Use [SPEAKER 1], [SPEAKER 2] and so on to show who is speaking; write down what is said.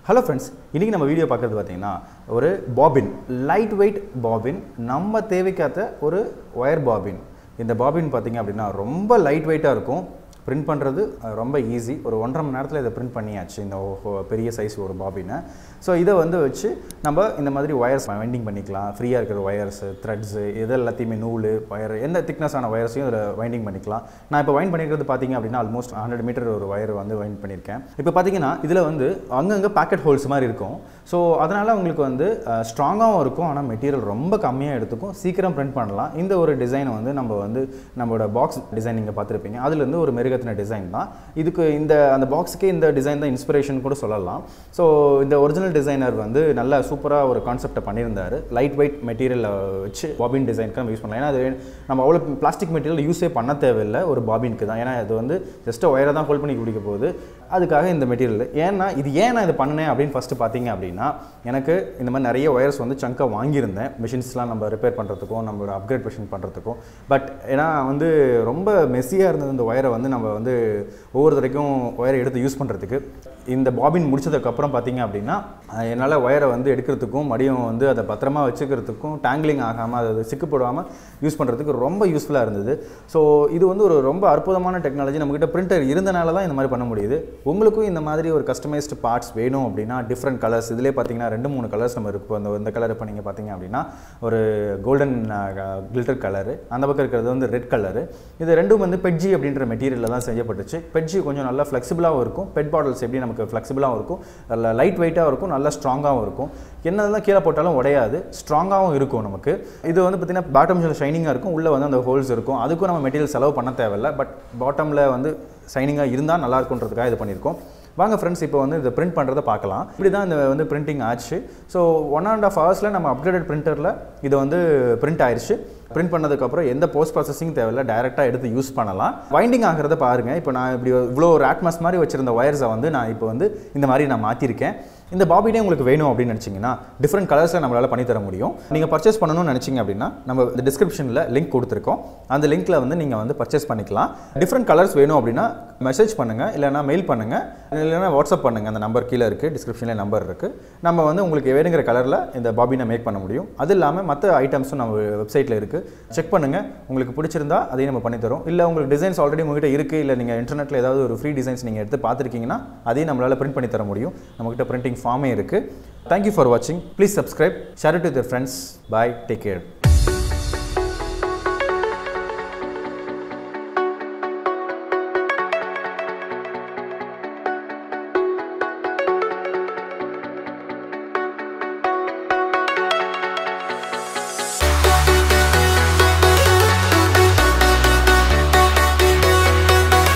[SPEAKER 1] hello friends இன்றைக்கி நம்ம video பார்க்குறது பார்த்தீங்கன்னா ஒரு பாபின் லைட் வெயிட் பாபின் நம்ம தேவைக்காத்த ஒரு ஒயர் பாபின் இந்த பாபின் பார்த்தீங்க அப்படின்னா ரொம்ப லைட் வெயிட்டாக இருக்கும் பிரிண்ட் பண்ணுறது ரொம்ப ஈஸி ஒரு ஒன்றரை மணி நேரத்தில் இதை பிரிண்ட் பண்ணியாச்சு இந்த ஒ- ஒ- பெரிய சைஸ் ஒரு பாபினை ஸோ இதை வந்து வச்சு நம்ம இந்த மாதிரி ஒயர்ஸ் வைண்டிங் பண்ணிக்கலாம் ஃப்ரீயாக இருக்கிற ஒயர்ஸு த்ரெட்ஸு இது எல்லாத்தையுமே நூல் ஒயர் எந்த திக்னஸான ஒயர்ஸையும் இதில் வைண்டிங் பண்ணிக்கலாம் நான் இப்போ வைண்ட் பண்ணிக்கிறது பார்த்தீங்க அப்படின்னா ஆல்மோஸ்ட் ஹண்ட்ரட் மீட்டர் ஒரு ஒயர் வந்து வைண்ட் பண்ணியிருக்கேன் இப்போ பார்த்தீங்கன்னா இதில் வந்து அங்கங்கே பாக்கெட் ஹோல்ஸ் மாதிரி இருக்கும் ஸோ அதனால் உங்களுக்கு வந்து ஸ்ட்ராங்காகவும் இருக்கும் ஆனால் மெட்டீரியல் ரொம்ப கம்மியாக எடுத்துக்கும் சீக்கிரம் பிரிண்ட் பண்ணலாம் இந்த ஒரு டிசைனை வந்து நம்ம வந்து நம்மளோட பாக்ஸ் டிசைன் நீங்கள் பார்த்துருப்பீங்க அதுலேருந்து ஒரு மெருகத்தின டிசைன் தான் இதுக்கு இந்த அந்த பாக்ஸுக்கே இந்த டிசைன் தான் இன்ஸ்பிரேஷன் கூட சொல்லலாம் ஸோ இந்த ஒரிஜினல் டிசைனர் வந்து நல்ல சூப்பராக ஒரு கான்செப்டை பண்ணியிருந்தாரு லைட் வெயிட் மெட்டீரியலை வச்சு பாபின் டிசைனுக்கு நம்ம யூஸ் பண்ணலாம் ஏன்னா அது நம்ம அவ்வளோ பிளாஸ்டிக் மெட்டீரியல் யூஸே பண்ண தேவையில்லை ஒரு பாபினுக்கு தான் ஏன்னா இது வந்து ஜஸ்ட் ஒயரை தான் ஹோல்ட் பண்ணி குடிக்க போகுது அதுக்காக இந்த மெட்டீரியல் ஏன்னா இது ஏன் நான் இதை பண்ணேன் அப்படின்னு ஃபஸ்ட்டு பார்த்தீங்க அப்படின்னா எனக்கு இந்த மாதிரி நிறைய ஒயர்ஸ் வந்து சங்காக வாங்கியிருந்தேன் மிஷின்ஸ்லாம் நம்ம ரிப்பேர் பண்ணுறதுக்கும் நம்மளோட அப்கிரேட் மிஷின் பண்ணுறதுக்கும் பட் ஏன்னா வந்து ரொம்ப மெஸ்ஸியாக இருந்தது இந்த ஒயரை வந்து நம்ம வந்து ஒவ்வொரு தடவைக்கும் ஒயரை எடுத்து யூஸ் பண்ணுறதுக்கு இந்த பாபின் முடிச்சதுக்கப்புறம் பார்த்தீங்க அப்படின்னா அஹ், என்னால் ஒயரை வந்து எடுக்கிறதுக்கும் மடியும் வந்து அதை பத்திரமா வச்சுக்கிறதுக்கும் டேங்கிளிங் ஆகாமல் அதை சிக்கு போடாமல் யூஸ் பண்ணுறதுக்கு ரொம்ப யூஸ்ஃபுல்லாக இருந்தது ஸோ இது வந்து ஒரு ரொம்ப அற்புதமான டெக்னாலஜி நம்மக்கிட்ட பிரிண்டர் இருந்தனால தான் இந்த மாதிரி பண்ண முடியுது உங்களுக்கும் இந்த மாதிரி ஒரு கஸ்டமைஸ்டு பார்ட்ஸ் வேணும் அப்படின்னா டிஃப்ரெண்ட் கலர்ஸ் இதிலே பார்த்தீங்கன்னா ரெண்டு மூணு கலர்ஸ் நம்ம இருக்கு அந்த இந்த கலர் இப்போ நீங்கள் பார்த்தீங்க அப்படின்னா ஒரு கோல்டன் கில்டர் கலரு அந்த பக்கம் இருக்கிறது வந்து ரெட் கலரு இது ரெண்டும் வந்து பெட்ஜி அப்படின்ற மெட்டீரியலில் தான் செய்யப்பட்டுச்சு பெட்ஜி கொஞ்சம் நல்லா ஃப்ளெக்சிபிளாகவும் இருக்கும் பெட் பாட்டில்ஸ் எப்படி நமக்கு ஃப்ளெக்சிபிளாகவும் இருக்கும் நல்ல லைட் வெயிட்டாகவும் இருக்கும் நல்லா ஸ்ட்ராங்காகவும் இருக்கும் என்னதான் கீழே போட்டாலும் உடையாது ஸ்ட்ராங்காகவும் இருக்கும் நமக்கு இது வந்து பார்த்தீங்கன்னா பாட்டம் ஷைனிங்காக இருக்கும் உள்ளே வந்து அந்த ஹோல்ஸ் இருக்கும் அதுக்கும் நம்ம மெட்டீரியல் செலவு பண்ண தேவையில்ல பட் பாட்டமில் வந்து ஷைனிங்காக இருந்தால் நல்லா இருக்குன்றதுக்காக இது பண்ணியிருக்கோம் வாங்க ஃப்ரெண்ட்ஸ் இப்போ வந்து இதை பிரிண்ட் பண்ணுறதை பார்க்கலாம் இப்படி தான் இந்த வந்து பிரிண்டிங் ஆச்சு ஸோ ஒன் அண்ட் ஆஃப் ஹவர்ஸில் நம்ம அப்கிரேடட் பிரிண்டரில் இது வந்து பிரிண்ட் ஆயிடுச்சு பிரிண்ட் பண்ணதுக்கப்புறம் எந்த போஸ்ட் ப்ராசஸிங் தேவையில்ல டேரெக்டாக எடுத்து யூஸ் பண்ணலாம் வைண்டிங் ஆகிறத பாருங்கள் இப்போ நான் இப்படி இவ்வளோ ஒரு ஆட்மாஸ் மாதிரி வச்சிருந்த ஒயர்ஸை வந்து நான் இப்போ வந்து இந்த மாதிரி நான் மாற்றிருக்கேன் இந்த பாபினே உங்களுக்கு வேணும் அப்படின்னு நினச்சிங்கன்னா டிஃப்ரெண்ட் கலர்ஸில் நம்மளால் பண்ணி தர முடியும் நீங்கள் பர்ச்சேஸ் பண்ணணும்னு நினச்சிங்க அப்படின்னா நம்ம இந்த டிஸ்கிரிப்ஷனில் லிங்க் கொடுத்துருக்கோம் அந்த லிங்க்கில் வந்து நீங்கள் வந்து பர்ச்சேஸ் பண்ணிக்கலாம் டிஃப்ரெண்ட் கலர்ஸ் வேணும் அப்படின்னா மெசேஜ் பண்ணுங்கள் இல்லைனா மெயில் பண்ணுங்கள் இல்லைனா வாட்ஸ்அப் பண்ணுங்கள் அந்த நம்பர் கீழே இருக்குது டிஸ்கிரிப்ஷனில் நம்பர் இருக்குது நம்ம வந்து உங்களுக்கு வேணுங்கிற கலரில் இந்த பாபினை மேக் பண்ண முடியும் அது இல்லாமல் மற்ற ஐட்டம்ஸும் நம்ம வெப்சைட்டில் இருக்குது செக் பண்ணுங்கள் உங்களுக்கு பிடிச்சிருந்தா அதையும் நம்ம பண்ணி தரோம் இல்லை உங்களுக்கு டிசைன்ஸ் ஆல்ரெடி உங்ககிட்ட இருக்குது இல்லை நீங்கள் இன்டர்நெட்டில் ஏதாவது ஒரு ஃப்ரீ டிசைன்ஸ் நீங்கள் எடுத்து பார்த்துருக்கீங்கன்னா அதையும் நம்மளால் பிரிண்ட் பண்ணி தர முடியும் நம்மகிட்ட பிரிண்டிங் ஃபார்மே இருக்குது தேங்க்யூ ஃபார் வாட்சிங் please subscribe share it with friends bye take care